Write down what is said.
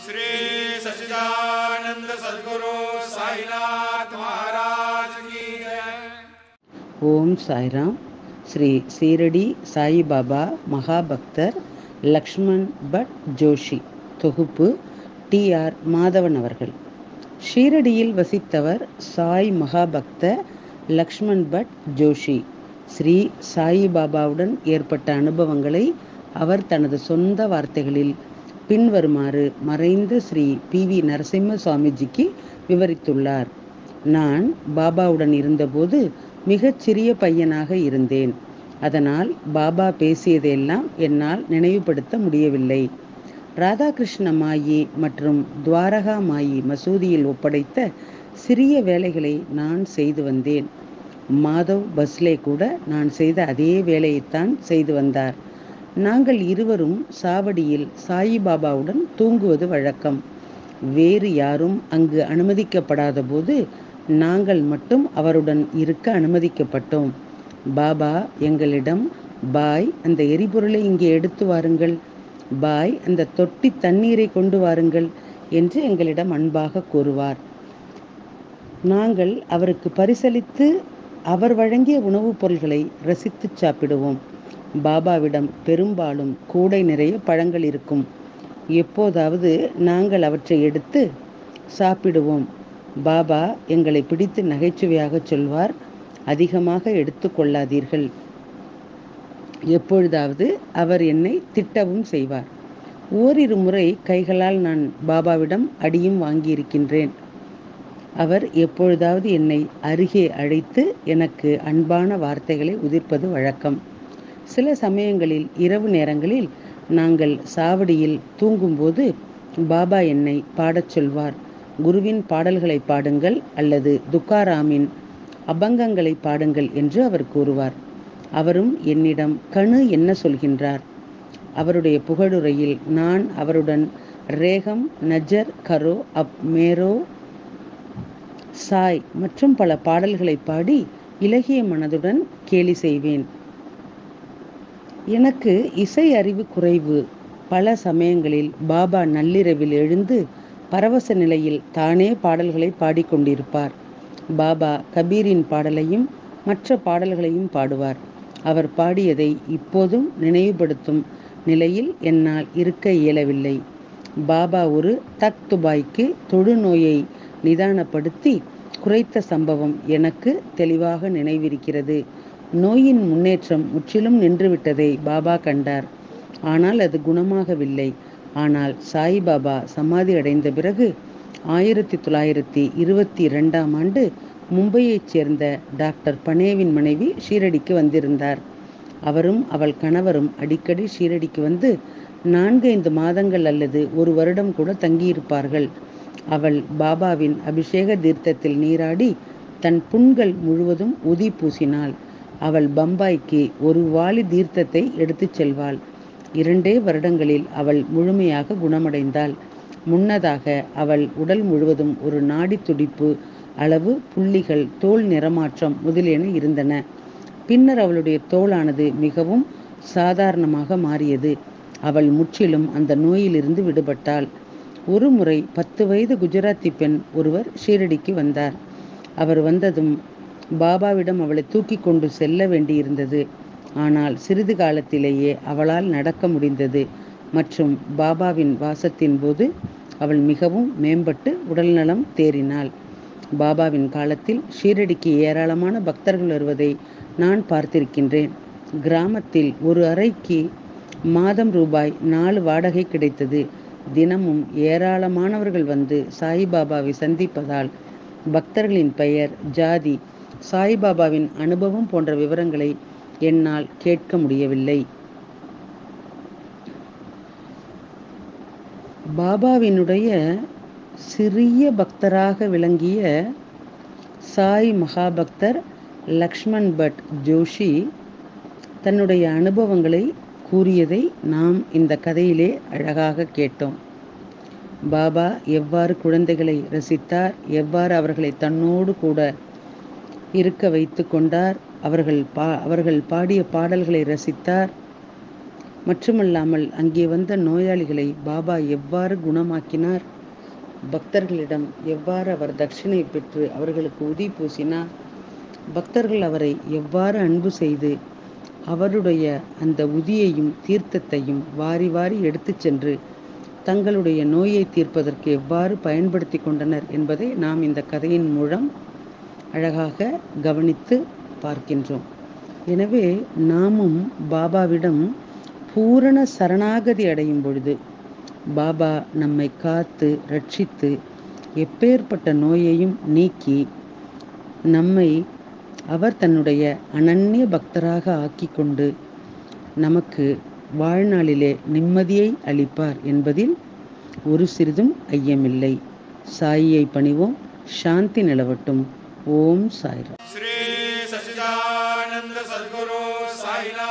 श्री सच्चिदानंद सदगुरु साईनाथ महाराज की जय ஓம் சாய்ராம் ஸ்ரீ சீரடி சாயிபாபா மகாபக்தர் லக்ஷ்மண் பட் ஜோஷி தொகுப்பு டி ஆர் மாதவன் அவர்கள் ஷீரடியில் வசித்தவர் சாய் மகாபக்த லக்ஷ்மண் பட் ஜோஷி ஸ்ரீ சாயிபாபாவுடன் ஏற்பட்ட அனுபவங்களை அவர் தனது சொந்த வார்த்தைகளில் பின்வருமாறு மறைந்த ஸ்ரீ பி வி நரசிம்ம சுவாமிஜிக்கு விவரித்துள்ளார் நான் பாபாவுடன் இருந்தபோது மிகச் சிறிய பையனாக இருந்தேன் அதனால் பாபா பேசியதையெல்லாம் என்னால் நினைவுபடுத்த முடியவில்லை ராதாகிருஷ்ண மாயி மற்றும் துவாரகா மாயி மசூதியில் ஒப்படைத்த சிறிய வேலைகளை நான் செய்து வந்தேன் மாதவ் பஸ்லே கூட நான் செய்த அதே வேலையைத்தான் செய்து வந்தார் நாங்கள் இருவரும் சாவடியில் சாயிபாபாவுடன் தூங்குவது வழக்கம் வேறு யாரும் அங்கு அனுமதிக்கப்படாத போது நாங்கள் மட்டும் அவருடன் இருக்க அனுமதிக்கப்பட்டோம் பாபா எங்களிடம் பாய் அந்த எரிபொருளை இங்கே எடுத்து வாருங்கள் பாய் அந்த தொட்டி தண்ணீரை கொண்டு வாருங்கள் என்று எங்களிடம் அன்பாக கூறுவார் நாங்கள் அவருக்கு பரிசளித்து அவர் வழங்கிய உணவுப் பொருள்களை ரசித்து சாப்பிடுவோம் பாபாவிடம் பெரும்பாலும் கூடை நிறைய பழங்கள் இருக்கும் எப்போதாவது நாங்கள் அவற்றை எடுத்து சாப்பிடுவோம் பாபா எங்களை பிடித்து நகைச்சுவையாக சொல்வார் அதிகமாக எடுத்துக்கொள்ளாதீர்கள் எப்பொழுதாவது அவர் என்னை திட்டவும் செய்வார் ஓரிரு முறை கைகளால் நான் பாபாவிடம் அடியும் வாங்கியிருக்கின்றேன் அவர் எப்பொழுதாவது என்னை அருகே அழைத்து எனக்கு அன்பான வார்த்தைகளை உதிர்ப்பது வழக்கம் சில சமயங்களில் இரவு நேரங்களில் நாங்கள் சாவடியில் தூங்கும்போது பாபா என்னை பாடச் சொல்வார் குருவின் பாடல்களை பாடுங்கள் அல்லது துக்காராமின் அபங்கங்களை பாடுங்கள் என்று அவர் கூறுவார் அவரும் என்னிடம் கணு என்ன சொல்கின்றார் அவருடைய புகழுரையில் நான் அவருடன் ரேகம் நஜர் கரோ அப் மேரோ சாய் மற்றும் பல பாடல்களை பாடி இலகிய மனதுடன் கேலி செய்வேன் எனக்கு இசை அறிவு குறைவு பல சமயங்களில் பாபா நள்ளிரவில் எழுந்து பரவச நிலையில் தானே பாடல்களை பாடிக்கொண்டிருப்பார் பாபா கபீரின் பாடலையும் மற்ற பாடல்களையும் பாடுவார் அவர் பாடியதை இப்போதும் நினைவுபடுத்தும் நிலையில் என்னால் இருக்க இயலவில்லை பாபா ஒரு தக் துபாய்க்கு தொழுநோயை நிதானப்படுத்தி குறைத்த சம்பவம் எனக்கு தெளிவாக நினைவிருக்கிறது நோயின் முன்னேற்றம் முற்றிலும் நின்றுவிட்டதை பாபா கண்டார் ஆனால் அது குணமாகவில்லை ஆனால் சாய்பாபா சமாதி அடைந்த பிறகு ஆயிரத்தி தொள்ளாயிரத்தி இருபத்தி இரண்டாம் ஆண்டு மும்பையைச் சேர்ந்த டாக்டர் பனேவின் மனைவி ஷீரடிக்கு வந்திருந்தார் அவரும் அவள் கணவரும் அடிக்கடி ஷீரடிக்கு வந்து நான்கைந்து மாதங்கள் அல்லது ஒரு வருடம் கூட தங்கியிருப்பார்கள் அவள் பாபாவின் அபிஷேக தீர்த்தத்தில் நீராடி தன் புண்கள் முழுவதும் உதி பூசினாள் அவள் பம்பாய்க்கு ஒரு வாளி தீர்த்தத்தை எடுத்துச் செல்வாள் இரண்டே வருடங்களில் அவள் முழுமையாக குணமடைந்தாள் முன்னதாக அவள் உடல் முழுவதும் ஒரு நாடி துடிப்பு அளவு புள்ளிகள் தோல் நிறமாற்றம் முதலியன இருந்தன பின்னர் அவளுடைய தோலானது மிகவும் சாதாரணமாக மாறியது அவள் முற்றிலும் அந்த நோயிலிருந்து விடுபட்டாள் ஒரு முறை பத்து வயது குஜராத்தி பெண் ஒருவர் ஷீரடிக்கு வந்தார் அவர் வந்ததும் பாபாவிடம் அவளை தூக்கி கொண்டு செல்ல வேண்டியிருந்தது ஆனால் சிறிது காலத்திலேயே அவளால் நடக்க முடிந்தது மற்றும் பாபாவின் வாசத்தின் போது அவள் மிகவும் மேம்பட்டு உடல்நலம் தேறினாள் பாபாவின் காலத்தில் ஷீரடிக்கு ஏராளமான பக்தர்கள் வருவதை நான் பார்த்திருக்கின்றேன் கிராமத்தில் ஒரு அறைக்கு மாதம் ரூபாய் நாலு வாடகை கிடைத்தது தினமும் ஏராளமானவர்கள் வந்து சாய்பாபாவை சந்திப்பதால் பக்தர்களின் பெயர் ஜாதி சாய்பாபாவின் அனுபவம் போன்ற விவரங்களை என்னால் கேட்க முடியவில்லை பாபாவினுடைய சிறிய பக்தராக விளங்கிய சாய் மகாபக்தர் லக்ஷ்மண் பட் ஜோஷி தன்னுடைய அனுபவங்களை கூறியதை நாம் இந்த கதையிலே அழகாக கேட்டோம் பாபா எவ்வாறு குழந்தைகளை ரசித்தார் எவ்வாறு அவர்களை தன்னோடு கூட இருக்க வைத்து கொண்டார் அவர்கள் பா அவர்கள் பாடிய பாடல்களை ரசித்தார் மட்டுமல்லாமல் அங்கே வந்த நோயாளிகளை பாபா எவ்வாறு குணமாக்கினார் பக்தர்களிடம் எவ்வாறு அவர் தட்சிணை பெற்று அவர்களுக்கு உதி பூசினார் பக்தர்கள் அவரை எவ்வாறு அன்பு செய்து அவருடைய அந்த உதியையும் தீர்த்தத்தையும் வாரி வாரி எடுத்துச் சென்று தங்களுடைய நோயை தீர்ப்பதற்கு எவ்வாறு பயன்படுத்தி கொண்டனர் என்பதை நாம் இந்த கதையின் மூலம் அழகாக கவனித்து பார்க்கின்றோம் எனவே நாமும் பாபாவிடம் பூரண சரணாகதி அடையும் பொழுது பாபா நம்மை காத்து ரட்சித்து எப்பேற்பட்ட நோயையும் நீக்கி நம்மை அவர் தன்னுடைய அனன்ய பக்தராக ஆக்கிக் கொண்டு நமக்கு வாழ்நாளிலே நிம்மதியை அளிப்பார் என்பதில் ஒரு சிறிதும் ஐயமில்லை சாயியை பணிவோம் சாந்தி நிலவட்டும் ஓம் சாய்ராம் श्री सच्चिदानंद सद्गुरु साईनाथ